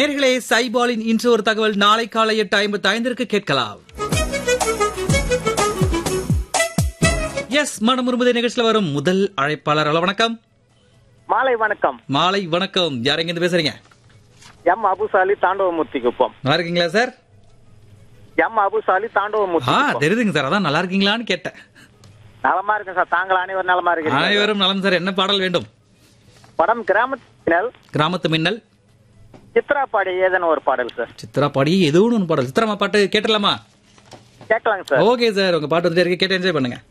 நேர்களே சைபாலின் இன்று ஒரு தகவல் நாளை காலை எட்டு ஐம்பத்தி ஐந்திற்கு கேட்கலாம் எஸ் மனமுருமுதை நிகழ்ச்சியில் வரும் முதல் அழைப்பாளர் ஹலோ வணக்கம் மாலை வணக்கம் மாலை வணக்கம் யார் எங்க பேசுறீங்க எம் அபுசாலி தாண்டவமூர்த்தி குப்பம் நல்லா இருக்கீங்களா சார் எம் அபுசாலி தாண்டவமூர்த்தி ஆ குப்பம். தெரியுதுங்க சார் அதான் நல்லா இருக்கீங்களான்னு கேட்டேன் நலமா இருக்கேன் சார் தாங்கள் அனைவரும் நலமா இருக்கிறீங்க அனைவரும் நலம் சார் என்ன பாடல் வேண்டும் படம் கிராமத்தினல் கிராமத்து மின்னல் சித்ரா பாடி ஏதன ஒரு பாடல் சார் சித்ரா பாடி ஏதோ ஒன்று பாடல் சித்ராமா பாட்டு கேட்டலாமா கேட்கலாங்க சார் ஓகே சார் உங்க பாட்டு வந்துட்டே இருக்கு கேட்டு என்ஜாய் பண்ணுங்க